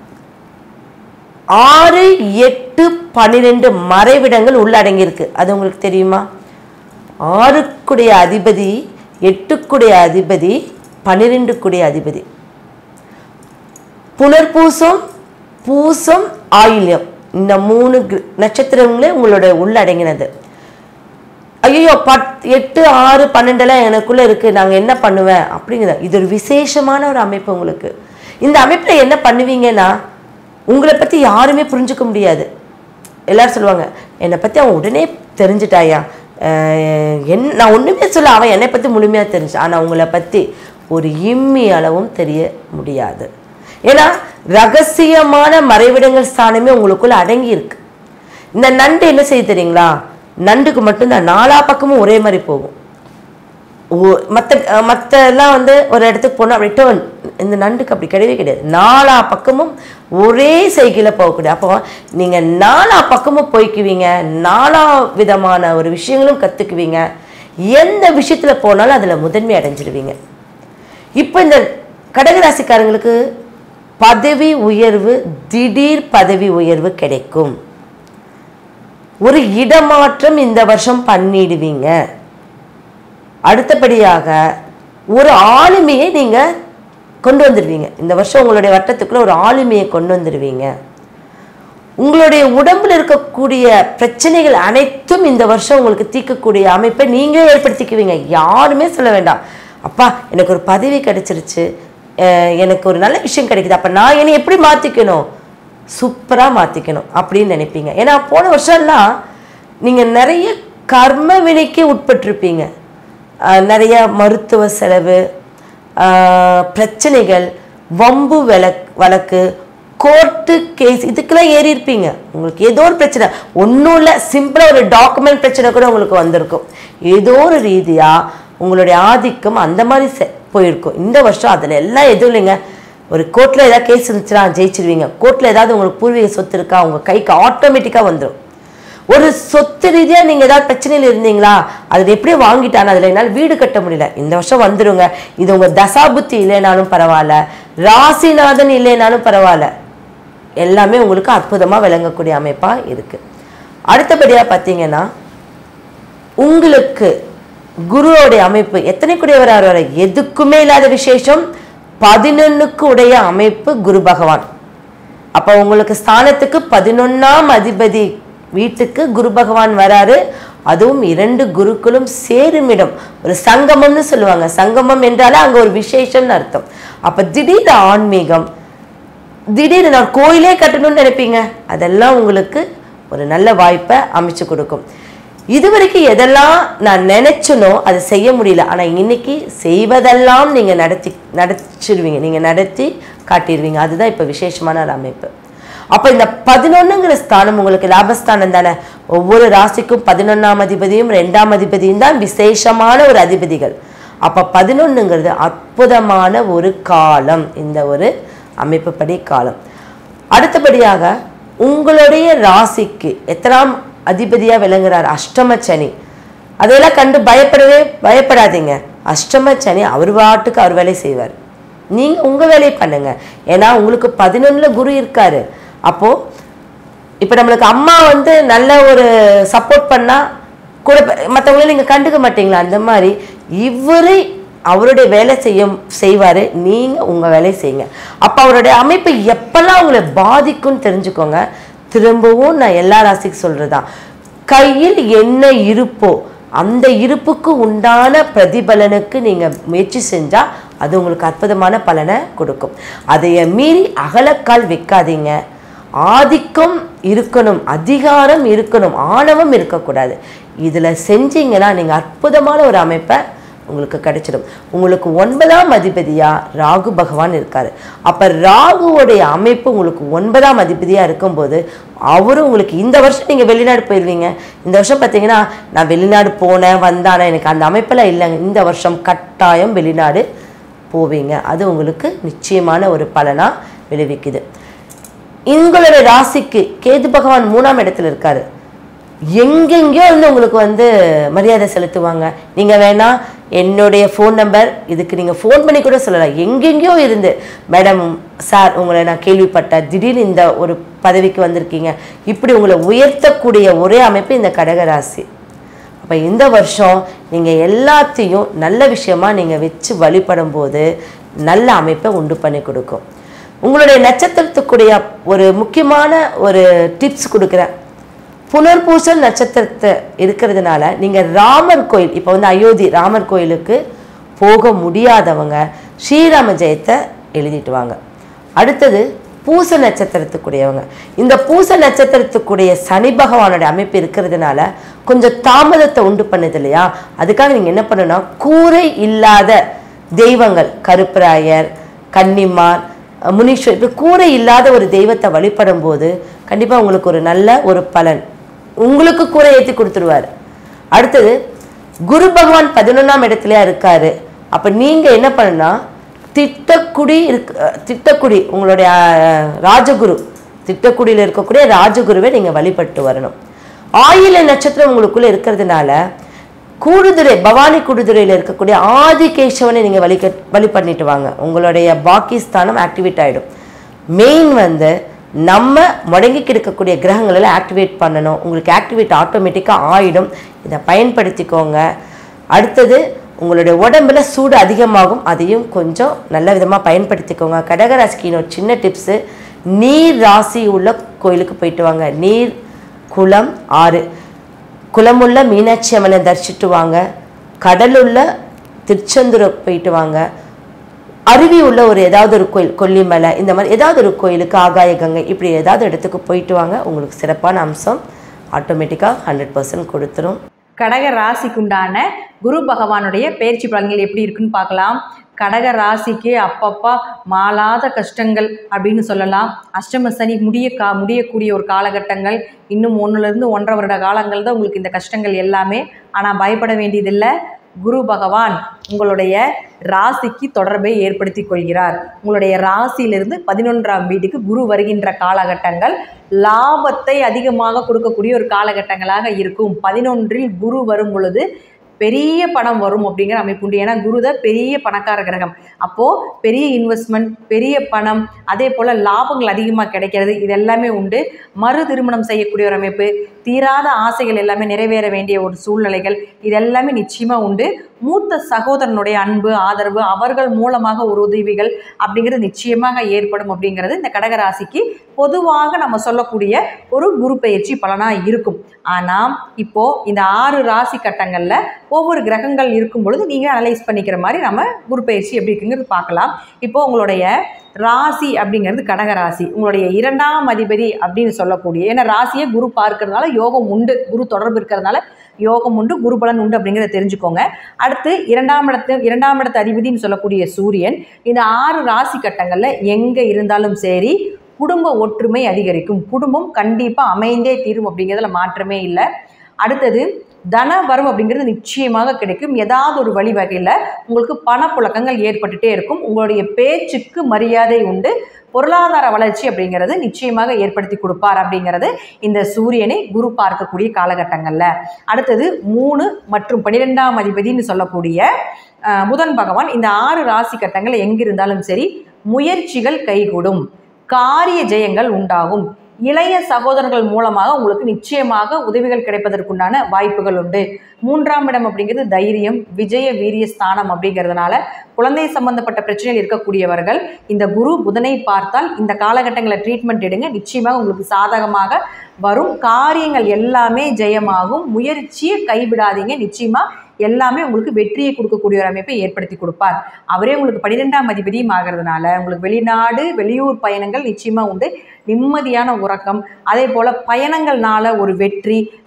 ஆறு எட்டு பன்னிரெண்டு மறைவிடங்கள் உள்ளடங்கியிருக்கு அது உங்களுக்கு தெரியுமா ஆறுக்குடைய அதிபதி எட்டுக்குடைய அதிபதி பன்னிரெண்டுக்குடைய அதிபதி புனர்பூசம் பூசம் ஆயில்யம் இந்த மூணு கிர- நட்சத்திரங்களே உங்களோட உள்ளடங்கினது ஐயோ பத் எட்டு ஆறு பன்னெண்டெல்லாம் எனக்குள்ள இருக்கு நாங்க என்ன பண்ணுவேன் அப்படிங்கிற இது ஒரு விசேஷமான ஒரு அமைப்பு உங்களுக்கு இந்த அமைப்புல என்ன பண்ணுவீங்கன்னா உங்களை பத்தி யாருமே புரிஞ்சுக்க முடியாது எல்லாரும் சொல்லுவாங்க என்னை பத்தி அவன் உடனே தெரிஞ்சுட்டாயா அஹ் என் நான் ஒண்ணுமே சொல்ல அவன் என்னை பத்தி முழுமையா தெரிஞ்சு ஆனா உங்களை பத்தி ஒரு இம்மி அளவும் தெரிய முடியாது ஏன்னா ரகசியமான மறைவிடங்கள் ஸ்தானமே உங்களுக்குள்ள அடங்கி இருக்கு இந்த நண்டு என்ன செய்ய தெரியுங்களா நண்டுக்கு மட்டும்தான் நாலா பக்கமும் ஒரே மாதிரி போகும் ஓ- மத்த அஹ் மத்த எல்லாம் வந்து ஒரு இடத்துக்கு போனால் ரிட்டர்ன் இந்த நண்டுக்கு அப்படி கிடையவே கிடையாது நாலா பக்கமும் ஒரே சைக்கிளில் போகக்கூடிய அப்போ நீங்கள் நாலா பக்கமும் போய்க்குவீங்க நாலா விதமான ஒரு விஷயங்களும் கற்றுக்குவீங்க எந்த விஷயத்தில் போனாலும் அதில் முதன்மை அடைஞ்சிடுவீங்க இப்போ இந்த கடகராசிக்காரங்களுக்கு பதவி உயர்வு திடீர் பதவி உயர்வு கிடைக்கும் ஒரு இடமாற்றம் இந்த வருஷம் பண்ணிடுவீங்க அடுத்தபடியாக ஒரு ஆளுமையை நீங்க கொண்டு வந்துடுவீங்க இந்த வருஷம் உங்களுடைய வட்டத்துக்குள்ள ஒரு ஆளுமையை கொண்டு வந்துடுவீங்க உங்களுடைய உடம்புல இருக்கக்கூடிய பிரச்சனைகள் அனைத்தும் இந்த வருஷம் உங்களுக்கு தீர்க்கக்கூடிய அமைப்பை நீங்களே ஏற்படுத்திக்குவீங்க யாருமே சொல்ல வேண்டாம் அப்பா எனக்கு ஒரு பதவி கிடைச்சிருச்சு அஹ் எனக்கு ஒரு நல்ல விஷயம் கிடைக்குது அப்ப நான் என்னை எப்படி மாத்திக்கணும் சூப்பரா மாத்திக்கணும் அப்படின்னு நினைப்பீங்க ஏன்னா போன வருஷம்லாம் நீங்க நிறைய கர்ம வினைக்கு உட்பட்டிருப்பீங்க அஹ் நிறைய மருத்துவ செலவு ஆஹ் பிரச்சனைகள் வம்பு வழக் வழக்கு கோர்ட்டு கேஸ் இதுக்கெல்லாம் ஏறி இருப்பீங்க உங்களுக்கு ஏதோ ஒரு பிரச்சனை ஒன்றும் இல்லை சிம்பிளாக ஒரு டாக்குமெண்ட் பிரச்சனை கூட உங்களுக்கு வந்திருக்கும் ஏதோ ஒரு ரீதியாக உங்களுடைய ஆதிக்கம் அந்த மாதிரி செ- போயிருக்கும் இந்த வருஷம் அதில் எல்லாம் எதுவும் இல்லைங்க ஒரு கோர்ட்டில் ஏதாவது கேஸ் இருந்துச்சுன்னா ஜெயிச்சிருவீங்க கோர்ட்டில் ஏதாவது உங்களுக்கு பூர்வீக சொத்து இருக்கா உங்கள் கைக்கு ஆட்டோமேட்டிக்காக வந்துடும் ஒரு சொத்து ரீதியா நீங்க ஏதாவது பிரச்சனையில் இருந்தீங்களா அதில் எப்படியோ வாங்கிட்டான அதுல என்னால் வீடு கட்ட முடியல இந்த வருஷம் வந்துருங்க இது உங்க தசாபுத்தி இல்லைனாலும் பரவாயில்ல ராசிநாதன் இல்லைனாலும் பரவாயில்ல எல்லாமே உங்களுக்கு அற்புதமா விளங்கக்கூடிய அமைப்பா இருக்கு அடுத்தபடியா பார்த்தீங்கன்னா உங்களுக்கு குருவோடைய அமைப்பு எத்தனை கூடியவர் வர எதுக்குமே இல்லாத விசேஷம் பதினொன்னுக்கு உடைய அமைப்பு குரு பகவான் அப்போ உங்களுக்கு ஸ்தானத்துக்கு பதினொன்னாம் அதிபதி வீட்டுக்கு குரு பகவான் வராரு அதுவும் இரண்டு குருக்களும் சேரும் இடம் ஒரு சங்கமம்னு சொல்லுவாங்க சங்கமம் என்றாலே அங்க ஒரு விசேஷம்னு அர்த்தம் அப்ப திடீர் ஆன்மீகம் திடீர்னு நான் கோயிலே கட்டணும்னு நினைப்பீங்க அதெல்லாம் உங்களுக்கு ஒரு நல்ல வாய்ப்பை அமைச்சு கொடுக்கும் இதுவரைக்கும் எதெல்லாம் நான் நினைச்சனோ அதை செய்ய முடியல ஆனா இன்னைக்கு செய்வதெல்லாம் நீங்க நடத்தி நடச்சிடுவீங்க நீங்க நடத்தி காட்டிடுவீங்க அதுதான் இப்ப விசேஷமான ஒரு அமைப்பு அப்ப இந்த பதினொன்னுங்கிற ஸ்தானம் உங்களுக்கு லாபஸ்தானம் தானே ஒவ்வொரு ராசிக்கும் பதினொன்னாம் அதிபதியும் ரெண்டாம் அதிபதியும் தான் விசேஷமான ஒரு அதிபதிகள் அப்ப பதினொன்னுங்கிறது அற்புதமான ஒரு காலம் இந்த ஒரு அமைப்புப்படி காலம் அடுத்தபடியாக உங்களுடைய ராசிக்கு எத்தனாம் அதிபதியா விளங்குறார் அஷ்டம சனி அதையெல்லாம் கண்டு பயப்படவே பயப்படாதீங்க அஷ்டம சனி அவர் பாட்டுக்கு அவர் வேலையை செய்வார் நீங்க உங்க வேலையை பண்ணுங்க ஏன்னா உங்களுக்கு பதினொன்னுல குரு இருக்காரு அப்போ இப்ப நம்மளுக்கு அம்மா வந்து நல்ல ஒரு சப்போர்ட் பண்ணா கூட மற்றவங்கள நீங்க கண்டுக்க மாட்டீங்களா அந்த மாதிரி இவரு அவருடைய வேலை செய்ய செய்வாரு நீங்க உங்க வேலையை செய்யுங்க அப்ப அவருடைய அமைப்பு எப்பெல்லாம் உங்களை பாதிக்கும்னு தெரிஞ்சுக்கோங்க திரும்பவும் நான் எல்லா ராசிக்கு சொல்றதுதான் கையில் என்ன இருப்போ அந்த இருப்புக்கு உண்டான பிரதிபலனுக்கு நீங்க முயற்சி செஞ்சா அது உங்களுக்கு அற்புதமான பலனை கொடுக்கும் அதைய மீறி அகலக்கால் வைக்காதீங்க ஆதிக்கம் இருக்கணும் அதிகாரம் இருக்கணும் ஆணவம் இருக்கக்கூடாது இதுல செஞ்சீங்கன்னா நீங்க அற்புதமான ஒரு அமைப்பை உங்களுக்கு கிடைச்சிடும் உங்களுக்கு ஒன்பதாம் அதிபதியா ராகு பகவான் இருக்காரு அப்ப ராகுவோடைய அமைப்பு உங்களுக்கு ஒன்பதாம் அதிபதியா இருக்கும்போது அவரும் உங்களுக்கு இந்த வருஷம் நீங்க வெளிநாடு போயிருவீங்க இந்த வருஷம் பார்த்தீங்கன்னா நான் வெளிநாடு போனேன் வந்தானே எனக்கு அந்த அமைப்பெல்லாம் இல்லைங்க இந்த வருஷம் கட்டாயம் வெளிநாடு போவீங்க அது உங்களுக்கு நிச்சயமான ஒரு பலனா விளைவிக்குது உங்களோட ராசிக்கு கேது பகவான் மூணாம் இடத்துல இருக்காரு எங்கெங்கேயோ வந்து உங்களுக்கு வந்து மரியாதை செலுத்துவாங்க நீங்கள் வேணா என்னுடைய ஃபோன் நம்பர் இதுக்கு நீங்கள் ஃபோன் பண்ணி கூட சொல்லலாம் எங்கெங்கேயோ இருந்து மேடம் சார் உங்களை நான் கேள்விப்பட்டேன் திடீர்னு இந்த ஒரு பதவிக்கு வந்திருக்கீங்க இப்படி உங்களை உயர்த்தக்கூடிய ஒரே அமைப்பு இந்த கடகராசி அப்போ இந்த வருஷம் நீங்கள் எல்லாத்தையும் நல்ல விஷயமா நீங்கள் வச்சு வழிபடும் போது நல்ல அமைப்பை உண்டு பண்ணி கொடுக்கும் உங்களுடைய நட்சத்திரத்துக்குடைய ஒரு முக்கியமான ஒரு டிப்ஸ் கொடுக்குறேன் புனர்பூசல் நட்சத்திரத்தை இருக்கிறதுனால நீங்கள் ராமர் கோயில் இப்போ வந்து அயோத்தி ராமர் கோயிலுக்கு போக முடியாதவங்க ஸ்ரீராம ஜெயத்தை எழுதிட்டு வாங்க அடுத்தது பூச நட்சத்திரத்துக்குடையவங்க இந்த பூச நட்சத்திரத்துக்குடைய சனி பகவானோட அமைப்பு இருக்கிறதுனால கொஞ்சம் தாமதத்தை உண்டு பண்ணுது இல்லையா அதுக்காக நீங்கள் என்ன பண்ணணும்னா கூரை இல்லாத தெய்வங்கள் கருப்பராயர் கன்னிமார் முனீஸ்வர் இப்படி கூரை இல்லாத ஒரு தெய்வத்தை வழிபடும் போது கண்டிப்பாக உங்களுக்கு ஒரு நல்ல ஒரு பலன் உங்களுக்கு கூரை ஏற்றி கொடுத்துருவார் அடுத்தது குரு பகவான் பதினொன்றாம் இடத்துலயா இருக்காரு அப்போ நீங்கள் என்ன பண்ணணும்னா திட்டக்குடி இருக்கு அஹ், திட்டக்குடி உங்களுடைய அஹ், ராஜகுரு திட்டக்குடியில் இருக்கக்கூடிய ராஜகுருவை நீங்கள் வழிபட்டு வரணும் ஆயில நட்சத்திரம் உங்களுக்குள்ள இருக்கிறதுனால கூடுதுறை பவானி கூடுதுறையில் இருக்கக்கூடிய ஆதிகேசவனை நீங்கள் வழி வழி பண்ணிட்டு வாங்க உங்களுடைய பாக்கிஸ்தானம் ஆக்டிவேட் ஆகிடும் மெயின் வந்து நம்ம முடங்கி கிடக்கக்கூடிய கிரகங்கள் எல்லாம் ஆக்டிவேட் பண்ணணும் உங்களுக்கு ஆக்டிவேட் ஆட்டோமேட்டிக்காக ஆயிடும் இதை பயன்படுத்திக்கோங்க அடுத்தது உங்களுடைய உடம்புல சூடு அதிகமாகும் அதையும் கொஞ்சம் நல்ல விதமாக பயன்படுத்திக்கோங்க கடகராசிக்கு ஒரு சின்ன டிப்ஸு நீர் ராசி உள்ள கோயிலுக்கு போயிட்டு வாங்க நீர் குளம் ஆறு குளமுள்ள மீனாட்சி அம்மனை தரிசிட்டு வாங்க கடலுள்ள திருச்செந்தூர் போயிட்டு வாங்க அருவி உள்ள ஒரு ஏதாவது ஒரு கோயில் கொல்லிமலை இந்த மாதிரி ஏதாவது ஒரு கோயிலுக்கு ஆகாய கங்கை இப்படி ஏதாவது இடத்துக்கு போயிட்டு வாங்க உங்களுக்கு சிறப்பான அம்சம் ஆட்டோமேட்டிக்காக ஹண்ட்ரட் பர்சன்ட் கொடுத்துரும் கடக ராசிக்குண்டான குரு பகவானுடைய பயிற்சி பலன்கள் எப்படி இருக்குன்னு பார்க்கலாம் கடக ராசிக்கு அப்பப்பா மாளாத கஷ்டங்கள் அப்படின்னு சொல்லலாம் அஷ்டம சனி முடிய கா முடியக்கூடிய ஒரு காலகட்டங்கள் இன்னும் ஒன்றுலேருந்து ஒன்றரை வருட காலங்கள் தான் உங்களுக்கு இந்த கஷ்டங்கள் எல்லாமே ஆனால் பயப்பட வேண்டியதில்லை குரு பகவான் உங்களுடைய ராசிக்கு தொடர்பை ஏற்படுத்தி கொள்கிறார் உங்களுடைய ராசியிலிருந்து பதினொன்றாம் வீட்டுக்கு குரு வருகின்ற காலகட்டங்கள் லாபத்தை அதிகமாக கொடுக்கக்கூடிய ஒரு காலகட்டங்களாக இருக்கும் பதினொன்றில் குரு வரும் பொழுது பெரிய பணம் வரும் அப்படிங்கிற அமைப்பு உண்டு ஏன்னா குரு தான் பெரிய பணக்கார கிரகம் அப்போது பெரிய இன்வெஸ்ட்மெண்ட் பெரிய பணம் அதே போல் லாபங்கள் அதிகமாக கிடைக்கிறது இது எல்லாமே உண்டு மறு திருமணம் செய்யக்கூடிய ஒரு அமைப்பு தீராத ஆசைகள் எல்லாமே நிறைவேற வேண்டிய ஒரு சூழ்நிலைகள் இது எல்லாமே நிச்சயமாக உண்டு மூத்த சகோதரனுடைய அன்பு ஆதரவு அவர்கள் மூலமாக ஒரு உதவிகள் அப்படிங்கிறது நிச்சயமாக ஏற்படும் அப்படிங்கிறது இந்த கடகராசிக்கு பொதுவாக நம்ம சொல்லக்கூடிய ஒரு குரு பயிற்சி பலனாக இருக்கும் ஆனால் இப்போது இந்த ஆறு ராசி கட்டங்களில் ஒவ்வொரு கிரகங்கள் இருக்கும் பொழுது நீங்கள் அனலைஸ் பண்ணிக்கிற மாதிரி நம்ம குரு பயிற்சி எப்படி இருக்குங்கிறது பார்க்கலாம் இப்போது உங்களுடைய ராசி அப்படிங்கிறது கடக ராசி உங்களுடைய இரண்டாம் அதிபதி அப்படின்னு சொல்லக்கூடிய ஏன்னா ராசியை குரு பார்க்கறதுனால யோகம் உண்டு குரு தொடர்பு இருக்கிறதுனால யோகம் உண்டு குரு பலன் உண்டு அப்படிங்கிறத தெரிஞ்சுக்கோங்க அடுத்து இரண்டாம் இடத்து இரண்டாம் இடத்து அதிபதின்னு சொல்லக்கூடிய சூரியன் இந்த ஆறு ராசி கட்டங்களில் எங்கே இருந்தாலும் சரி குடும்ப ஒற்றுமை அதிகரிக்கும் குடும்பம் கண்டிப்பாக அமைந்தே தீரும் அப்படிங்கிறதுல மாற்றமே இல்லை அடுத்தது தன வரவு அப்படிங்கிறது நிச்சயமாக கிடைக்கும் ஏதாவது ஒரு வழிவகையில் உங்களுக்கு பணப்புழக்கங்கள் ஏற்பட்டுட்டே இருக்கும் உங்களுடைய பேச்சுக்கு மரியாதை உண்டு பொருளாதார வளர்ச்சி அப்படிங்கிறது நிச்சயமாக ஏற்படுத்தி கொடுப்பார் அப்படிங்கிறது இந்த சூரியனை குரு பார்க்கக்கூடிய காலகட்டங்களில் அடுத்தது மூணு மற்றும் பன்னிரெண்டாம் அதிபதினு சொல்லக்கூடிய அஹ், புதன் பகவான் இந்த ஆறு ராசி கட்டங்கள் எங்கிருந்தாலும் சரி முயற்சிகள் கைகூடும் காரிய ஜெயங்கள் உண்டாகும் இளைய சகோதரர்கள் மூலமாக உங்களுக்கு நிச்சயமாக உதவிகள் கிடைப்பதற்குண்டான வாய்ப்புகள் உண்டு மூன்றாம் இடம் அப்படிங்கிறது தைரியம் விஜய வீரிய ஸ்தானம் அப்படிங்கிறதுனால குழந்தை சம்பந்தப்பட்ட பிரச்சனைகள் இருக்கக்கூடியவர்கள் இந்த குரு புதனை பார்த்தால் இந்த காலகட்டங்களில் ட்ரீட்மெண்ட் எடுங்க நிச்சயமாக உங்களுக்கு சாதகமாக வரும் காரியங்கள் எல்லாமே ஜெயமாகும் முயற்சியை கைவிடாதீங்க நிச்சயமாக எல்லாமே உங்களுக்கு வெற்றியை கொடுக்கக்கூடிய ஒரு அமைப்பை ஏற்படுத்தி கொடுப்பார் அவரே உங்களுக்கு பன்னிரெண்டாம் அதிபதியும் ஆகிறதுனால உங்களுக்கு வெளிநாடு வெளியூர் பயணங்கள் நிச்சயமாக உண்டு நிம்மதியான உறக்கம் அதே போல் பயணங்கள்னால ஒரு வெற்றி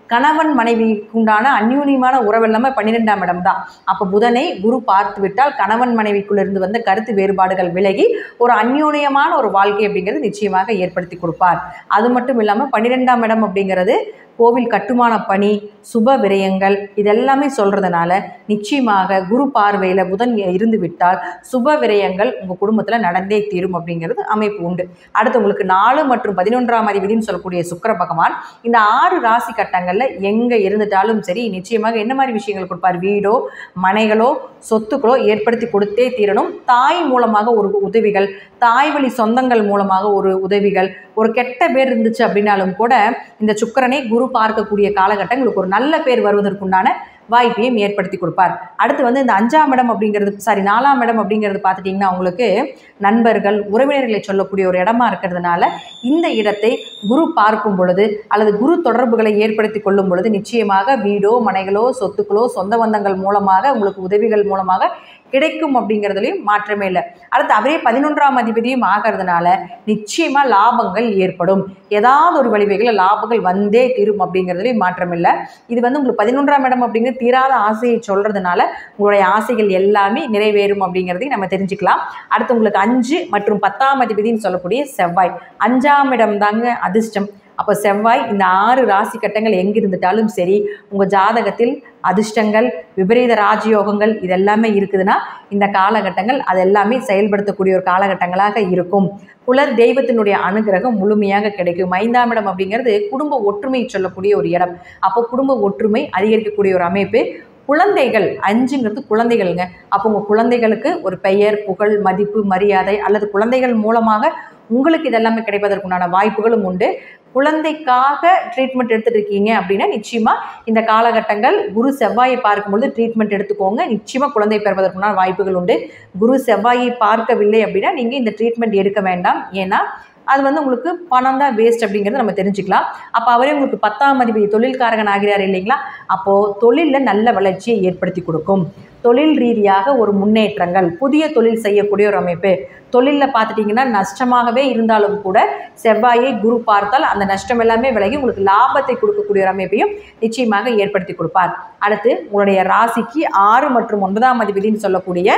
கணவன் மனைவிக்கு உண்டான அந்யூன்யமான உறவு எல்லாமே பன்னிரெண்டாம் இடம் தான் அப்போ புதனை குரு பார்த்து விட்டால் கணவன் மனைவிக்குள்ள இருந்து வந்த கருத்து வேறுபாடுகள் விலகி ஒரு அந்யூன்யமான ஒரு வாழ்க்கை அப்படிங்கிறது நிச்சயமாக ஏற்படுத்தி கொடுப்பார் அது மட்டும் இல்லாமல் பன்னிரெண்டாம் இடம் அப்படிங்கிறது கோவில் கட்டுமான பணி சுப விரயங்கள் இதெல்லாமே சொல்கிறதுனால நிச்சயமாக குரு பார்வையில் புதன் இருந்து விட்டால் சுப விரயங்கள் உங்கள் குடும்பத்தில் நடந்தே தீரும் அப்படிங்கிறது அமைப்பு உண்டு அடுத்து உங்களுக்கு நாலு மற்றும் பதினொன்றாம் அதிபதினு சொல்லக்கூடிய சுக்கிர பகவான் இந்த ஆறு ராசி கட்டங்களில் எங்கே இருந்துட்டாலும் சரி நிச்சயமாக என்ன மாதிரி விஷயங்கள் கொடுப்பார் வீடோ மனைகளோ சொத்துக்களோ ஏற்படுத்தி கொடுத்தே தீரணும் தாய் மூலமாக ஒரு உதவிகள் தாய் வழி சொந்தங்கள் மூலமாக ஒரு உதவிகள் ஒரு கெட்ட பேர் இருந்துச்சு அப்படின்னாலும் கூட இந்த சுக்கிரனை குரு பார்க்கக்கூடிய காலகட்டம் உங்களுக்கு ஒரு நல்ல பேர் வருவதற்குண்டான வாய்ப்பையும் ஏற்படுத்தி கொடுப்பார் அடுத்து வந்து இந்த அஞ்சாம் இடம் அப்படிங்கிறது சாரி நாலாம் இடம் அப்படிங்கிறது பார்த்துட்டிங்கன்னா உங்களுக்கு நண்பர்கள் உறவினர்களை சொல்லக்கூடிய ஒரு இடமா இருக்கிறதுனால இந்த இடத்தை குரு பார்க்கும் பொழுது அல்லது குரு தொடர்புகளை ஏற்படுத்தி கொள்ளும் பொழுது நிச்சயமாக வீடோ மனைகளோ சொத்துக்களோ சொந்த பந்தங்கள் மூலமாக உங்களுக்கு உதவிகள் மூலமாக கிடைக்கும் அப்படிங்கிறதுலையும் மாற்றமே இல்லை அடுத்து அவரே பதினொன்றாம் அதிபதியும் ஆகிறதுனால நிச்சயமா லாபங்கள் ஏற்படும் ஏதாவது ஒரு வழிவகையில் லாபங்கள் வந்தே தீரும் அப்படிங்கிறதுலையும் மாற்றம் இல்லை இது வந்து உங்களுக்கு பதினொன்றாம் இடம் அப்படிங்கிறது தீராத ஆசையை சொல்றதுனால உங்களுடைய ஆசைகள் எல்லாமே நிறைவேறும் அப்படிங்கிறதையும் நம்ம தெரிஞ்சுக்கலாம் அடுத்து உங்களுக்கு அஞ்சு மற்றும் பத்தாம் அதிபதினு சொல்லக்கூடிய செவ்வாய் அஞ்சாம் இடம் தாங்க அதிர்ஷ்டம் அப்போ செவ்வாய் இந்த ஆறு ராசி கட்டங்கள் எங்கே இருந்துட்டாலும் சரி உங்கள் ஜாதகத்தில் அதிர்ஷ்டங்கள் விபரீத ராஜயோகங்கள் இதெல்லாமே இருக்குதுன்னா இந்த காலகட்டங்கள் அது எல்லாமே செயல்படுத்தக்கூடிய ஒரு காலகட்டங்களாக இருக்கும் குலர் தெய்வத்தினுடைய அனுகிரகம் முழுமையாக கிடைக்கும் ஐந்தாம் இடம் அப்படிங்கிறது குடும்ப ஒற்றுமை சொல்லக்கூடிய ஒரு இடம் அப்போ குடும்ப ஒற்றுமை அதிகரிக்கக்கூடிய ஒரு அமைப்பு குழந்தைகள் அஞ்சுங்கிறது குழந்தைகள்ங்க அப்போ உங்கள் குழந்தைகளுக்கு ஒரு பெயர் புகழ் மதிப்பு மரியாதை அல்லது குழந்தைகள் மூலமாக உங்களுக்கு இதெல்லாமே கிடைப்பதற்குண்டான வாய்ப்புகளும் உண்டு குழந்தைக்காக ட்ரீட்மெண்ட் எடுத்துட்டு இருக்கீங்க அப்படின்னா நிச்சயமா இந்த காலகட்டங்கள் குரு செவ்வாயை பார்க்கும்பொழுது ட்ரீட்மெண்ட் எடுத்துக்கோங்க நிச்சயமா குழந்தை பெறுவதற்குண்டான வாய்ப்புகள் உண்டு குரு செவ்வாயை பார்க்கவில்லை அப்படின்னா நீங்க இந்த ட்ரீட்மெண்ட் எடுக்க வேண்டாம் ஏன்னா அது வந்து உங்களுக்கு பணம் தான் வேஸ்ட் அப்படிங்கிறத நம்ம தெரிஞ்சுக்கலாம் அப்போ அவரே உங்களுக்கு பத்தாம் அதிபதி தொழில்காரகன் ஆகிறார் இல்லைங்களா அப்போது தொழிலில் நல்ல வளர்ச்சியை ஏற்படுத்தி கொடுக்கும் தொழில் ரீதியாக ஒரு முன்னேற்றங்கள் புதிய தொழில் செய்யக்கூடிய ஒரு அமைப்பு தொழிலில் பார்த்துட்டிங்கன்னா நஷ்டமாகவே இருந்தாலும் கூட செவ்வாயை குரு பார்த்தால் அந்த நஷ்டம் எல்லாமே விலகி உங்களுக்கு லாபத்தை கொடுக்கக்கூடிய ஒரு அமைப்பையும் நிச்சயமாக ஏற்படுத்தி கொடுப்பார் அடுத்து உங்களுடைய ராசிக்கு ஆறு மற்றும் ஒன்பதாம் அதிபதினு சொல்லக்கூடிய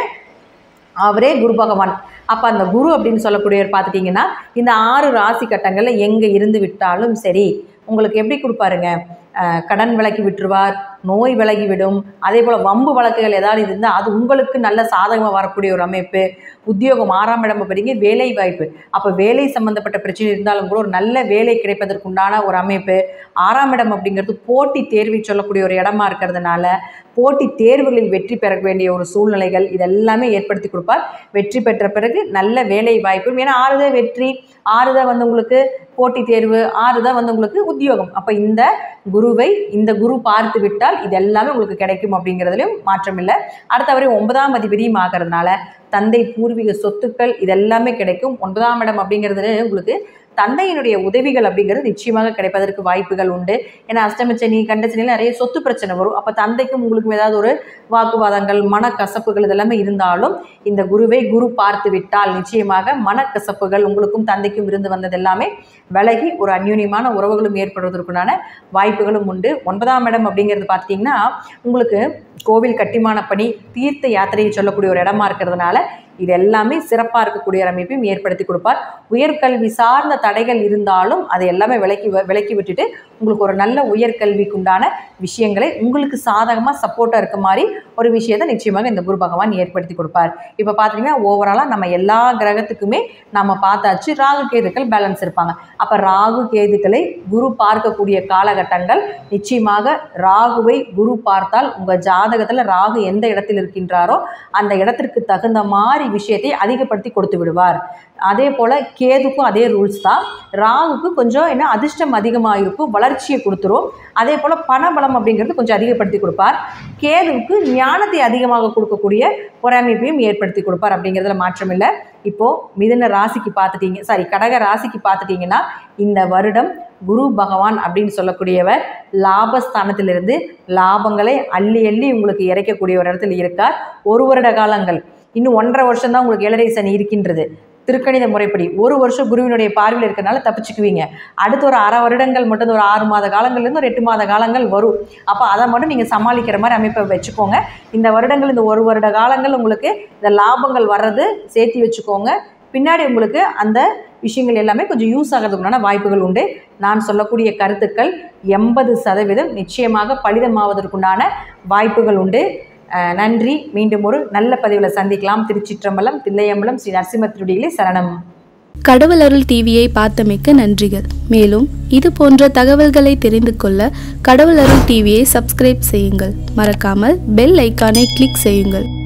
அவரே குரு பகவான் அப்போ அந்த குரு அப்படின்னு சொல்லக்கூடியவர் பார்த்துட்டிங்கன்னா இந்த ஆறு ராசி கட்டங்களில் எங்கே இருந்து விட்டாலும் சரி உங்களுக்கு எப்படி கொடுப்பாருங்க அஹ் கடன் விலக்கி விட்டுருவார் நோய் விலகி விடும் அதே போல் வம்பு வழக்குகள் ஏதாவது இருந்தால் அது உங்களுக்கு நல்ல சாதகமாக வரக்கூடிய ஒரு அமைப்பு உத்தியோகம் ஆறாம் இடம் அப்படிங்க வேலை வாய்ப்பு அப்போ வேலை சம்மந்தப்பட்ட பிரச்சனை இருந்தாலும் கூட ஒரு நல்ல வேலை கிடைப்பதற்குண்டான ஒரு அமைப்பு ஆறாம் இடம் அப்படிங்கிறது போட்டி தேர்வை சொல்லக்கூடிய ஒரு இடமா இருக்கிறதுனால போட்டி தேர்வுகளில் வெற்றி பெற வேண்டிய ஒரு சூழ்நிலைகள் இதெல்லாமே ஏற்படுத்தி கொடுப்பார் வெற்றி பெற்ற பிறகு நல்ல வேலை வாய்ப்பும் ஏன்னா ஆறுதான் வெற்றி ஆறுதான் வந்து உங்களுக்கு போட்டி தேர்வு ஆறுதான் வந்து உங்களுக்கு உத்தியோகம் அப்போ இந்த குருவை இந்த குரு பார்த்து விட்டால் இது எல்லாமே உங்களுக்கு கிடைக்கும் அப்படிங்கிறதுலையும் மாற்றம் இல்லை அடுத்தவரை ஒன்பதாம் அதிபதியும் ஆகிறதுனால தந்தை பூர்வீக சொத்துக்கள் இதெல்லாமே கிடைக்கும் ஒன்பதாம் இடம் அப்படிங்கிறது உங்களுக்கு தந்தையினுடைய உதவிகள் அப்படிங்கிறது நிச்சயமாக கிடைப்பதற்கு வாய்ப்புகள் உண்டு ஏன்னா அஷ்டமச்சனி கண்டச்சனியில் நிறைய சொத்து பிரச்சனை வரும் அப்போ தந்தைக்கும் உங்களுக்கும் ஏதாவது ஒரு வாக்குவாதங்கள் மனக்கசப்புகள் இதெல்லாமே இருந்தாலும் இந்த குருவை குரு பார்த்து விட்டால் நிச்சயமாக மனக்கசப்புகள் உங்களுக்கும் தந்தைக்கும் இருந்து வந்தது எல்லாமே விலகி ஒரு அந்யூன்யமான உறவுகளும் ஏற்படுவதற்குண்டான வாய்ப்புகளும் உண்டு ஒன்பதாம் இடம் அப்படிங்கிறது பார்த்தீங்கன்னா உங்களுக்கு கோவில் கட்டிமான பணி தீர்த்த யாத்திரையை சொல்லக்கூடிய ஒரு இடமா இருக்கிறதுனால இது எல்லாமே சிறப்பாக இருக்கக்கூடிய ஒரு அமைப்பையும் ஏற்படுத்தி கொடுப்பார் உயர்கல்வி சார்ந்த தடைகள் இருந்தாலும் அதை எல்லாமே விலக்கி வ- விலக்கி விட்டுட்டு உங்களுக்கு ஒரு நல்ல உயர்கல்விக்குண்டான விஷயங்களை உங்களுக்கு சாதகமாக சப்போர்ட்டாக இருக்க மாதிரி ஒரு விஷயத்தை நிச்சயமாக இந்த குரு பகவான் ஏற்படுத்தி கொடுப்பார் இப்போ பார்த்தீங்கன்னா ஓவராலாக நம்ம எல்லா கிரகத்துக்குமே நம்ம பார்த்தாச்சு ராகு கேதுக்கள் பேலன்ஸ் இருப்பாங்க அப்போ ராகு கேதுக்களை குரு பார்க்கக்கூடிய காலகட்டங்கள் நிச்சயமாக ராகுவை குரு பார்த்தால் உங்கள் ஜாதகத்தில் ராகு எந்த இடத்தில் இருக்கின்றாரோ அந்த இடத்திற்கு தகுந்த மாதிரி விஷயத்தை அதிகப்படுத்தி கொடுத்து விடுவார் அதே போல் கேதுக்கும் அதே ரூல்ஸ் தான் ராகுக்கு கொஞ்சம் என்ன அதிர்ஷ்டம் அதிகமாக இருக்கும் வளர்ச்சியை கொடுத்துரும் அதே போல் பணபலம் அப்படிங்கிறது கொஞ்சம் அதிகப்படுத்தி கொடுப்பார் கேதுவுக்கு ஞானத்தை அதிகமாக கொடுக்கக்கூடிய ஒரு அமைப்பையும் ஏற்படுத்தி கொடுப்பார் அப்படிங்கிறதுல மாற்றம் இல்லை இப்போது மிதுன ராசிக்கு பார்த்துட்டீங்க சாரி கடக ராசிக்கு பார்த்துட்டிங்கன்னா இந்த வருடம் குரு பகவான் அப்படின்னு சொல்லக்கூடியவர் லாபஸ்தானத்திலிருந்து லாபங்களை அள்ளி அள்ளி உங்களுக்கு இறைக்கக்கூடிய ஒரு இடத்துல இருக்கார் ஒரு வருட காலங்கள் இன்னும் ஒன்றரை வருஷம் தான் உங்களுக்கு ஏழரை சனி இருக்கின்றது திருக்கணித முறைப்படி ஒரு வருஷம் குருவினுடைய பார்வையில் இருக்கிறனால தப்பிச்சுக்குவீங்க அடுத்து ஒரு அரை வருடங்கள் மட்டும் ஒரு ஆறு மாத காலங்கள்லேருந்து ஒரு எட்டு மாத காலங்கள் வரும் அப்போ அதை மட்டும் நீங்கள் சமாளிக்கிற மாதிரி அமைப்பை வச்சுக்கோங்க இந்த வருடங்கள் இந்த ஒரு வருட காலங்கள் உங்களுக்கு இந்த லாபங்கள் வர்றது சேர்த்து வச்சுக்கோங்க பின்னாடி உங்களுக்கு அந்த விஷயங்கள் எல்லாமே கொஞ்சம் யூஸ் ஆகிறதுக்குண்டான வாய்ப்புகள் உண்டு நான் சொல்லக்கூடிய கருத்துக்கள் எண்பது சதவீதம் நிச்சயமாக பலிதமாவதற்குண்டான வாய்ப்புகள் உண்டு அஹ் நன்றி மீண்டும் ஒரு நல்ல பதிவில் சந்திக்கலாம் திருச்சிற்றம்பலம் தில்லையம்பலம் ஸ்ரீ நரசிம்ம திருடிகளே சரணம் கடவுள் அருள் டிவியை பார்த்தமைக்க நன்றிகள் மேலும் இது போன்ற தகவல்களை தெரிந்து கொள்ள கடவுள் அருள் டிவியை சப்ஸ்கிரைப் செய்யுங்கள் மறக்காமல் பெல் ஐக்கானை கிளிக் செய்யுங்கள்